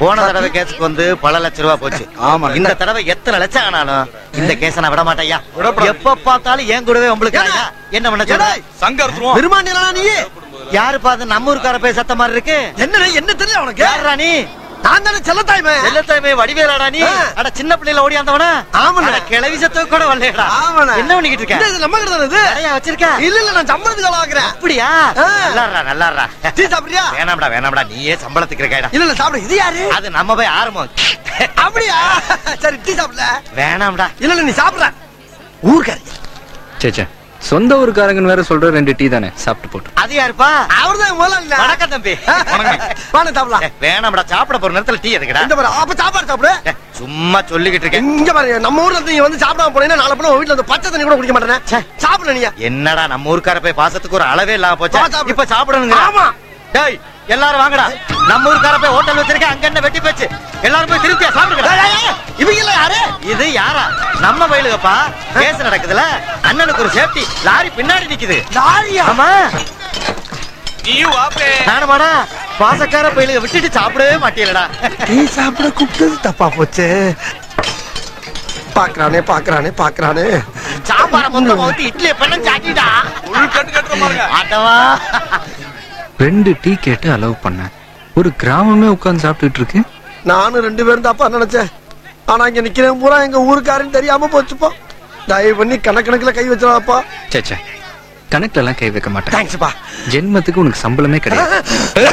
போன தடவை கேஸுக்கு வந்து பல லட்ச ரூபா போச்சு ஆமா. இந்த தடவை எத்தனை லட்சம் ஆனாலும் இந்த கேஸ நான் விட மாட்டேயா விடக்கூடாது. எப்ப பார்த்தாலும் ஏன் கூடவே உங்களுக்கு ஏடா? என்ன பண்ண சொல்ற ஏடா? சங்கர்த்துருவோம் பெருமாண்டியா நீ யாரு பார்த்து நம்ம ஊருக்கார போய் சத்த மாதிரி இருக்கு என்ன என்ன தெரியல உனக்கு யாரா நீ நான் தானே செல்லத்தாய்மே செல்லத்தாய்மே வடிவேலாடா நீ ஆ. அட சின்ன பிள்ளைல ஓடியாந்தவனா ஆமாண்ணே. அட, கிளவி சத்துக்கு கூட வரலடா ஆமாண்ணே. என்ன பண்ணிக்கிட்டு இருக்க இந்த இது நம்ம கிட்ட தானே இது நிறைய வச்சிருக்க இல்ல இல்ல நான் சம்பளத்துக்கு ஆளா ஆக்குறேன் அப்படியா ஆ. நல்லாடுறா நல்லாடுறா டீ சாப்பிடுறியா வேணாம்டா வேணாம்டா நீயே சம்பளத்துக்கு இருக்கடா இல்ல இல்ல சாப்பிடு இது யாரு அது நம்ம போய் ஆரம்பம் அப்படியா சரி டீ சாப்பிடல வேணாம்டா இல்ல இல்ல நீ சாப்பிடுற ஊர்க்காரி சேச்சே சொந்த ஊருக்காரங்கன்னு வேற சொல்ற ரெண்டு டீ தானே சாப்பிட்டு போட்டு அது யாருப்பா அவர்தான் முதல்ல வணக்கம் தம்பி வாங்க சாப்பிடலாம் ஏ, வேணாம்டா சாப்பிட போற நேரத்துல டீ எதுக்குடா இந்த பாரு அப்ப சாப்பாடு சாப்பிடு ஏ, சும்மா சொல்லிக்கிட்டு இருக்கேன் இங்க பாரு நம்ம ஊர்ல இருந்து நீங்க வந்து சாப்பிடாம போனீங்கன்னா நாளை போல வீட்டுல வந்து பச்சை தண்ணி கூட குடிக்க ச்சே. மாட்டேன் சாப்பிடல நீங்க என்னடா நம்ம ஊருக்கார போய் பாசத்துக்கு ஒரு அளவே இல்லாம போச்சா வா, சாப்பிடு. இப்ப சாப்பிடணுங்க ஆமா. டேய் எல்லாரும் வாங்கடா நம்ம ஊருக்கார போய் ஹோட்டல் வச்சிருக்க அங்க என்ன வெட்டி போச்சு எல்லாரும் போய் திருப்தியா ஏய், சாப்பிடுங்க ஏய், ஏய், இவங்க எல்லாம் யாரு இது யாரா நம்ம வயலுகப்பா கேஸ் நடக்குதுல அண்ணனுக்கு ஒரு சேஃப்டி லாரி பின்னாடி நிக்குது லாரியா ஆமா நீயும் வாப்பே நானுமாடா பாசக்கார பயிலுக விட்டுட்டு சாப்பிடவே மாட்டீங்களடா டீ சாப்பிட கூப்பிட்டது தப்பா போச்சு பாக்குறானே பாக்குறானே பாக்குறானே சாம்பார மொத்தமா ஊத்தி இட்லி பண்ண சாட்டிடா உள் கட்டு கட்டுற பாருங்க ஆட்டவா ரெண்டு டீ கேட்டு அலோவ் பண்ணேன் ஒரு கிராமமே உட்கார்ந்து சாப்பிட்டுட்டு இருக்கு நானும் ரெண்டு பேரும் தாப்பா நினைச்சேன் ஆனா இங்க நிக்கிறேன் பூரா எங்க ஊருக்காரன்னு தெரியாம போச்சுப்பா தயவு பண்ணி கணக்கணக்குல கை வச்சிடாப்பா சேச்சே கணக்குல எல்லாம் கை வைக்க மாட்டேன் தேங்க்ஸ்ப்பா ஜென்மத்துக்கு உனக்கு சம்பளமே கிடையாது